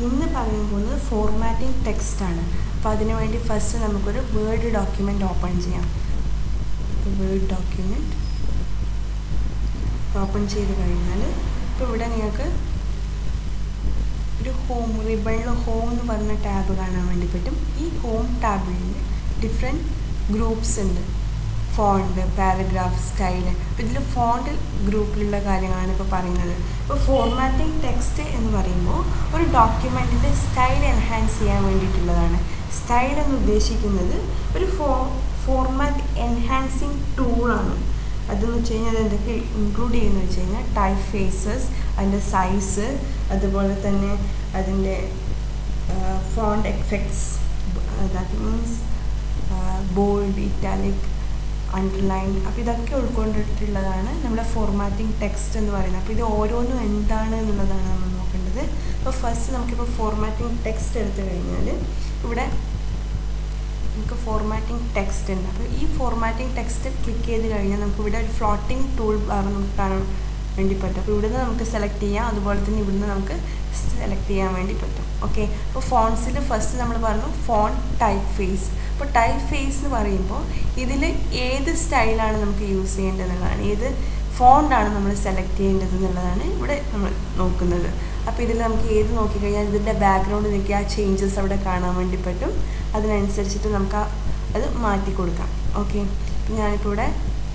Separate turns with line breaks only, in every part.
ഇന്ന് പറയാൻ പോകുന്നത് ഫോർമാറ്റിംഗ് ടെക്സ്റ്റ് ആണ് അപ്പോൾ അതിനു വേണ്ടി ഫസ്റ്റ് നമുക്കൊരു വേർഡ് ഡോക്യുമെൻ്റ് ഓപ്പൺ ചെയ്യാം വേർഡ് ഡോക്യുമെൻ്റ് ഓപ്പൺ ചെയ്ത് കഴിഞ്ഞാൽ ഇപ്പോൾ ഇവിടെ നിങ്ങൾക്ക് ഒരു ഹോം റിബണിൽ ഹോം എന്ന് പറഞ്ഞ ടാബ് കാണാൻ വേണ്ടി പറ്റും ഈ ഹോം ടാബിൽ ഡിഫറെൻറ്റ് ഗ്രൂപ്പ്സ് ഉണ്ട് ഫോണ്ട് പാരഗ്രാഫ് സ്റ്റൈൽ അപ്പോൾ ഇതിൽ ഫോണ്ട് ഗ്രൂപ്പിലുള്ള കാര്യങ്ങളാണ് ഇപ്പോൾ പറയുന്നത് ഇപ്പോൾ ഫോർമാറ്റിംഗ് ടെക്സ്റ്റ് എന്ന് പറയുമ്പോൾ ഒരു ഡോക്യുമെൻറ്റിൻ്റെ സ്റ്റൈൽ എൻഹാൻസ് ചെയ്യാൻ വേണ്ടിയിട്ടുള്ളതാണ് സ്റ്റൈൽ എന്ന് ഉദ്ദേശിക്കുന്നത് ഒരു ഫോ ഫോർമാറ്റ് എൻഹാൻസിങ് ടൂളാണ് അതെന്ന് വെച്ച് കഴിഞ്ഞാൽ അത് എന്തൊക്കെ ഇൻക്ലൂഡ് ചെയ്യുന്നത് വെച്ച് കഴിഞ്ഞാൽ ടൈപ്പ് ഫേസസ് അതിൻ്റെ സൈസ് അതുപോലെ തന്നെ അതിൻ്റെ font effects that means bold italic underline അപ്പോൾ ഇതൊക്കെ ഉൾക്കൊണ്ടിട്ടുള്ളതാണ് നമ്മുടെ ഫോർമാറ്റിംഗ് ടെക്സ്റ്റ് എന്ന് പറയുന്നത് അപ്പോൾ ഇത് ഓരോന്നും എന്താണ് എന്നുള്ളതാണ് നമ്മൾ നോക്കേണ്ടത് അപ്പോൾ ഫസ്റ്റ് നമുക്കിപ്പോൾ ഫോർമാറ്റിംഗ് ടെക്സ്റ്റ് എടുത്തു കഴിഞ്ഞാൽ ഇവിടെ നമുക്ക് ഫോർമാറ്റിംഗ് ടെക്സ്റ്റ് ഉണ്ട് അപ്പോൾ ഈ ഫോർമാറ്റിംഗ് ടെക്സ്റ്റ് ക്ലിക്ക് ചെയ്ത് കഴിഞ്ഞാൽ നമുക്ക് ഇവിടെ ഒരു ഫ്ലോട്ടിംഗ് ടൂൾ ബാർ നമുക്ക് കാണാൻ വേണ്ടി പറ്റും അപ്പോൾ ഇവിടുന്ന് നമുക്ക് സെലക്ട് ചെയ്യാം അതുപോലെ തന്നെ ഇവിടുന്ന് നമുക്ക് സെലക്ട് ചെയ്യാൻ വേണ്ടി പറ്റും ഓക്കെ അപ്പോൾ ഫോൺസിൽ ഫസ്റ്റ് നമ്മൾ പറഞ്ഞു ഫോൺ ടൈപ്പ് ഫേസ് അപ്പോൾ ടൈപ്പ് ഫേസ് എന്ന് പറയുമ്പോൾ ഇതിൽ ഏത് സ്റ്റൈലാണ് നമുക്ക് യൂസ് ചെയ്യേണ്ടതെന്നുള്ളതാണ് ഏത് ഫോണ്ടാണ് നമ്മൾ സെലക്ട് ചെയ്യേണ്ടത് എന്നുള്ളതാണ് ഇവിടെ നമ്മൾ നോക്കുന്നത് അപ്പോൾ ഇതിൽ നമുക്ക് ഏത് നോക്കിക്കഴിഞ്ഞാൽ ഇതിൻ്റെ ബാക്ക്ഗ്രൗണ്ട് നോക്കി ആ ചേഞ്ചസ് അവിടെ കാണാൻ വേണ്ടി പറ്റും അതിനനുസരിച്ചിട്ട് നമുക്ക് അത് മാറ്റി കൊടുക്കാം ഓക്കെ ഞാനിപ്പോൾ ഇവിടെ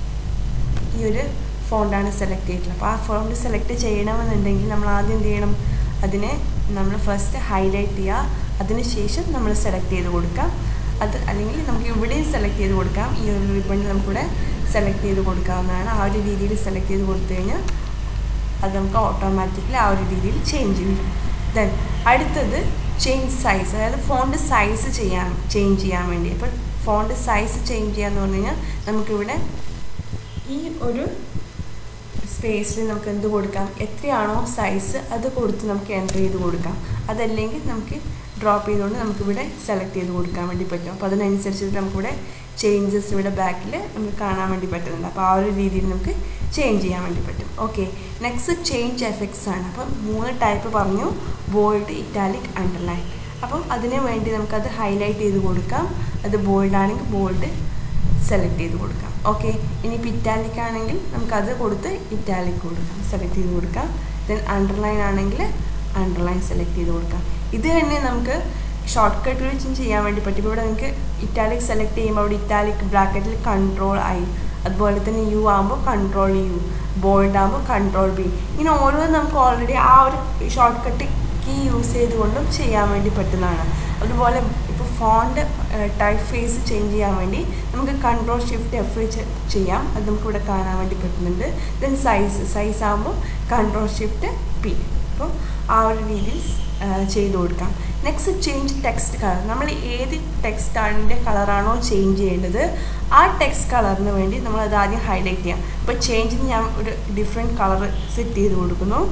ഈ ഒരു ഫോണ്ടാണ് സെലക്ട് ചെയ്തിട്ടുള്ളത് അപ്പോൾ ആ ഫോണ്ട് സെലക്ട് ചെയ്യണമെന്നുണ്ടെങ്കിൽ നമ്മൾ ആദ്യം എന്ത് ചെയ്യണം അതിനെ നമ്മൾ ഫസ്റ്റ് ഹൈലൈറ്റ് ചെയ്യുക അതിനുശേഷം നമ്മൾ സെലക്ട് ചെയ്ത് കൊടുക്കാം അത് അല്ലെങ്കിൽ നമുക്ക് ഇവിടെയും സെലക്ട് ചെയ്ത് കൊടുക്കാം ഈ ഒരു റിബണിൽ നമുക്കിവിടെ സെലക്ട് ചെയ്ത് കൊടുക്കാവുന്നതാണ് ആ ഒരു രീതിയിൽ സെലക്ട് ചെയ്ത് കൊടുത്തു കഴിഞ്ഞാൽ അത് നമുക്ക് ഓട്ടോമാറ്റിക്കലി ആ ഒരു രീതിയിൽ ചേഞ്ച് ചെയ്യും ദെൻ അടുത്തത് ചേഞ്ച് സൈസ് അതായത് ഫോണ്ട് സൈസ് ചെയ്യാൻ ചേഞ്ച് ചെയ്യാൻ വേണ്ടി അപ്പോൾ ഫോണ്ട് സൈസ് ചേഞ്ച് ചെയ്യാന്ന് പറഞ്ഞു കഴിഞ്ഞാൽ നമുക്കിവിടെ ഈ ഒരു സ്പേസിൽ നമുക്ക് എന്ത് കൊടുക്കാം എത്രയാണോ സൈസ് അത് കൊടുത്ത് നമുക്ക് എൻ്റർ ചെയ്ത് കൊടുക്കാം അതല്ലെങ്കിൽ നമുക്ക് ഡ്രോപ്പ് ചെയ്തുകൊണ്ട് നമുക്കിവിടെ സെലക്ട് ചെയ്ത് കൊടുക്കാൻ വേണ്ടി പറ്റും അപ്പോൾ അതിനനുസരിച്ചിട്ട് നമുക്കിവിടെ ചേഞ്ചസ് ഇവിടെ ബാക്കിൽ നമുക്ക് കാണാൻ വേണ്ടി പറ്റുന്നുണ്ട് അപ്പോൾ ആ ഒരു രീതിയിൽ നമുക്ക് ചേഞ്ച് ചെയ്യാൻ വേണ്ടി പറ്റും ഓക്കെ നെക്സ്റ്റ് ചേഞ്ച് എഫക്ട്സ് ആണ് അപ്പം മൂന്ന് ടൈപ്പ് പറഞ്ഞു ബോൾഡ് ഇറ്റാലിക് അണ്ടർലൈൻ അപ്പം അതിന് വേണ്ടി നമുക്കത് ഹൈലൈറ്റ് ചെയ്ത് കൊടുക്കാം അത് ബോൾഡ് ആണെങ്കിൽ ബോൾഡ് സെലക്ട് ചെയ്ത് കൊടുക്കാം ഓക്കെ ഇനി ഇപ്പോൾ ഇറ്റാലിക് ആണെങ്കിൽ നമുക്കത് കൊടുത്ത് ഇറ്റാലിക് കൊടുക്കാം സെലക്ട് ചെയ്ത് കൊടുക്കാം ദെൻ അണ്ടർലൈൻ ആണെങ്കിൽ അണ്ടർലൈൻ സെലക്ട് ചെയ്ത് കൊടുക്കാം ഇത് തന്നെ നമുക്ക് ഷോർട്ട് കട്ട് വെച്ചും ചെയ്യാൻ വേണ്ടി പറ്റും ഇവിടെ നിങ്ങൾക്ക് ഇറ്റാലിക് സെലക്ട് ചെയ്യുമ്പോൾ അവിടെ ഇറ്റാലിക് ബ്രാക്കറ്റിൽ കൺട്രോൾ ഐ അതുപോലെ തന്നെ യു ആകുമ്പോൾ കൺട്രോൾ യു ബോൾഡ് ആകുമ്പോൾ കൺട്രോൾ ബി ഇങ്ങനെ ഓരോന്നും നമുക്ക് ഓൾറെഡി ആ ഒരു ഷോർട്ട് കട്ട് കീ യൂസ് ചെയ്തുകൊണ്ടും ചെയ്യാൻ വേണ്ടി പറ്റുന്നതാണ് അതുപോലെ ഇപ്പോൾ ഫോണ്ട് ടൈപ്പ് ഫേസ് ചേഞ്ച് ചെയ്യാൻ വേണ്ടി നമുക്ക് കൺട്രോൾ ഷിഫ്റ്റ് എഫ് വെച്ച് ചെയ്യാം അത് നമുക്ക് ഇവിടെ കാണാൻ വേണ്ടി പറ്റുന്നുണ്ട് ദെൻ സൈസ് സൈസ് ആകുമ്പോൾ കൺട്രോൾ ഷിഫ്റ്റ് പി അപ്പോൾ ആ ഒരു രീതിയിൽ ചെയ്ത് കൊടുക്കാം നെക്സ്റ്റ് ചേഞ്ച് ടെക്സ്റ്റ് കളർ നമ്മൾ ഏത് ടെക്സ്റ്റ് ആണിൻ്റെ കളറാണോ ചേഞ്ച് ചെയ്യേണ്ടത് ആ ടെക്സ്റ്റ് കളറിന് വേണ്ടി നമ്മൾ അത് ആദ്യം ഹൈലൈറ്റ് ചെയ്യാം ഇപ്പോൾ ചേഞ്ചിന് ഞാൻ ഒരു ഡിഫറെൻറ്റ് കളർ സെറ്റ് ചെയ്ത് കൊടുക്കുന്നു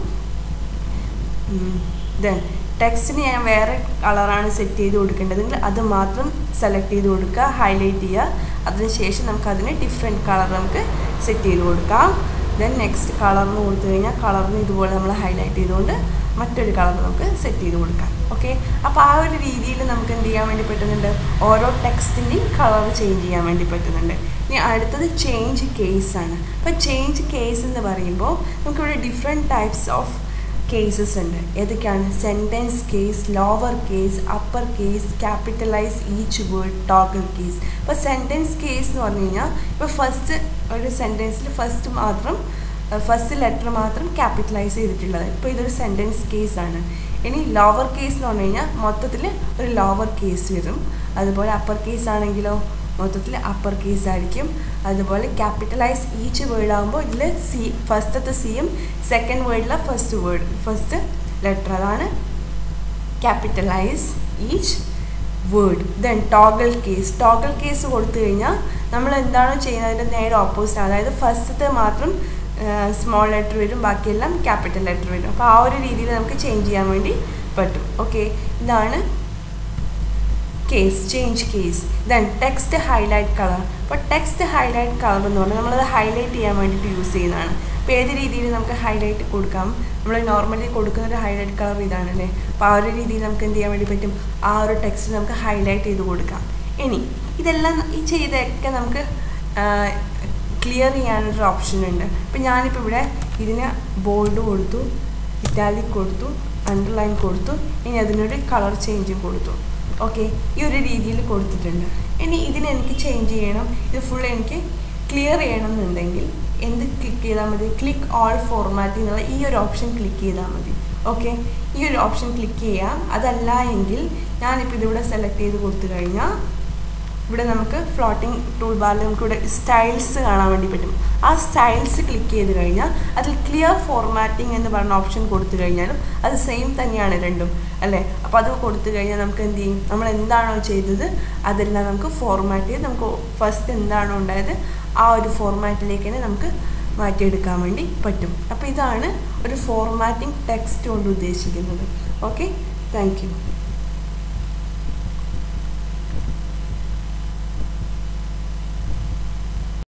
ദെൻ ടെക്സ്റ്റിന് ഞാൻ വേറെ കളറാണ് സെറ്റ് ചെയ്ത് കൊടുക്കേണ്ടതെങ്കിൽ അത് മാത്രം സെലക്ട് ചെയ്ത് കൊടുക്കുക ഹൈലൈറ്റ് ചെയ്യുക അതിനുശേഷം നമുക്ക് അതിന് ഡിഫറെൻറ്റ് കളർ നമുക്ക് സെറ്റ് ചെയ്ത് കൊടുക്കാം ദെൻ നെക്സ്റ്റ് കളറിന് കൊടുത്തു കഴിഞ്ഞാൽ കളറിന് ഇതുപോലെ നമ്മൾ ഹൈലൈറ്റ് ചെയ്തുകൊണ്ട് മറ്റൊരു കളർ നമുക്ക് സെറ്റ് ചെയ്ത് കൊടുക്കാം ഓക്കെ അപ്പോൾ ആ ഒരു രീതിയിൽ നമുക്ക് എന്ത് ചെയ്യാൻ വേണ്ടി പറ്റുന്നുണ്ട് ഓരോ ടെക്സ്റ്റിൻ്റെയും കളർ ചേഞ്ച് ചെയ്യാൻ വേണ്ടി പറ്റുന്നുണ്ട് ഇനി അടുത്തത് ചേഞ്ച് കേസ് ആണ് അപ്പോൾ ചേഞ്ച് കേസ് എന്ന് പറയുമ്പോൾ നമുക്കിവിടെ ഡിഫറെൻറ്റ് ടൈപ്സ് ഓഫ് കേസസ് ഉണ്ട് ഏതൊക്കെയാണ് sentence case lower case upper case capitalise each word toggle case ഇപ്പോൾ സെൻറ്റൻസ് കേസ് എന്ന് പറഞ്ഞു കഴിഞ്ഞാൽ ഇപ്പോൾ ഫസ്റ്റ് ഒരു സെൻറ്റൻസിൽ ഫസ്റ്റ് മാത്രം ഫസ്റ്റ് ലെറ്റർ മാത്രം ക്യാപിറ്റലൈസ് ചെയ്തിട്ടുള്ളത് ഇപ്പോൾ ഇതൊരു സെൻറ്റൻസ് കേസാണ് ഇനി ലോവർ കേസ് എന്ന് പറഞ്ഞു കഴിഞ്ഞാൽ മൊത്തത്തിൽ ഒരു ലോവർ കേസ് വരും അതുപോലെ അപ്പർ കേസ് ആണെങ്കിലോ മൊത്തത്തിൽ അപ്പർ കേസ് ആയിരിക്കും അതുപോലെ ക്യാപിറ്റലൈസ് ഈച്ച് വേർഡ് ആകുമ്പോൾ ഇതിൽ സി ഫസ്റ്റത്തെ സിയും സെക്കൻഡ് വേർഡിലെ ഫസ്റ്റ് വേർഡ് ഫസ്റ്റ് ലെറ്റർ അതാണ് capitalise each word then toggle case toggle case കൊടുത്തു കഴിഞ്ഞാൽ നമ്മൾ എന്താണോ ചെയ്യുന്നതിൻ്റെ നേരെ ഓപ്പോസിറ്റ് അതായത് ഫസ്റ്റത്തെ മാത്രം സ്മോൾ ലെറ്റർ വരും ബാക്കിയെല്ലാം ക്യാപിറ്റൽ ലെറ്റർ വരും അപ്പോൾ ആ ഒരു രീതിയിൽ നമുക്ക് ചേഞ്ച് ചെയ്യാൻ വേണ്ടി പറ്റും ഓക്കെ ഇതാണ് case change case then text highlight colour അപ്പോൾ ടെക്സ്റ്റ് ഹൈലൈറ്റ് കളർ എന്ന് പറഞ്ഞാൽ നമ്മളത് ഹൈലൈറ്റ് ചെയ്യാൻ വേണ്ടിയിട്ട് യൂസ് ചെയ്യുന്നതാണ് അപ്പോൾ ഏത് രീതിയിൽ നമുക്ക് ഹൈലൈറ്റ് കൊടുക്കാം നമ്മൾ നോർമലി കൊടുക്കുന്ന ഒരു ഹൈലൈറ്റ് കളർ ഇതാണല്ലേ അപ്പോൾ ആ ഒരു രീതിയിൽ നമുക്ക് എന്ത് ചെയ്യാൻ വേണ്ടി പറ്റും ആ ഒരു ടെക്സ്റ്റ് നമുക്ക് ഹൈലൈറ്റ് ചെയ്ത് കൊടുക്കാം ഇനി ഇതെല്ലാം ഈ ചെയ്തൊക്കെ നമുക്ക് ക്ലിയർ ചെയ്യാനൊരു ഓപ്ഷൻ ഉണ്ട് ഇപ്പം ഞാനിപ്പോൾ ഇവിടെ ഇതിന് ബോൾഡ് കൊടുത്തു ഇറ്റാലിക് കൊടുത്തു അണ്ടർലൈൻ കൊടുത്തു ഇനി അതിനൊരു കളർ ചേഞ്ചും കൊടുത്തു ഓക്കെ ഈ ഒരു രീതിയിൽ കൊടുത്തിട്ടുണ്ട് ഇനി ഇതിന് എനിക്ക് ചേഞ്ച് ചെയ്യണം ഇത് ഫുൾ എനിക്ക് ക്ലിയർ ചെയ്യണം എന്നുണ്ടെങ്കിൽ എന്ത് ക്ലിക്ക് ചെയ്താൽ മതി ക്ലിക്ക് ഓൾ ഫോർമാറ്റിംഗ് എന്നുള്ള ഈ ഒരു ഓപ്ഷൻ ക്ലിക്ക് ചെയ്താൽ മതി ഓക്കെ ഈ ഒരു ഓപ്ഷൻ ക്ലിക്ക് ചെയ്യാം അതല്ല എങ്കിൽ ഞാനിപ്പോൾ ഇതിവിടെ സെലക്ട് ചെയ്ത് കൊടുത്തു കഴിഞ്ഞാൽ ഇവിടെ നമുക്ക് ഫ്ലോട്ടിംഗ് ടൂൾ ബാറിൽ നമുക്ക് ഇവിടെ സ്റ്റൈൽസ് കാണാൻ വേണ്ടി പറ്റും ആ സ്റ്റൈൽസ് ക്ലിക്ക് ചെയ്ത് കഴിഞ്ഞാൽ അതിൽ ക്ലിയർ ഫോർമാറ്റിംഗ് എന്ന് പറഞ്ഞ ഓപ്ഷൻ കൊടുത്തു കഴിഞ്ഞാലും അത് സെയിം തന്നെയാണ് രണ്ടും അല്ലേ അപ്പോൾ അത് കൊടുത്തു കഴിഞ്ഞാൽ നമുക്ക് എന്ത് ചെയ്യും നമ്മൾ എന്താണോ ചെയ്തത് അതെല്ലാം നമുക്ക് ഫോർമാറ്റ് ചെയ്ത് നമുക്ക് ഫസ്റ്റ് എന്താണോ ഉണ്ടായത് ആ ഒരു ഫോർമാറ്റിലേക്ക് തന്നെ നമുക്ക് മാറ്റിയെടുക്കാൻ വേണ്ടി പറ്റും അപ്പോൾ ഇതാണ് ഒരു ഫോർമാറ്റിംഗ് ടെക്സ്റ്റ് കൊണ്ട് ഉദ്ദേശിക്കുന്നത് ഓക്കെ താങ്ക് യു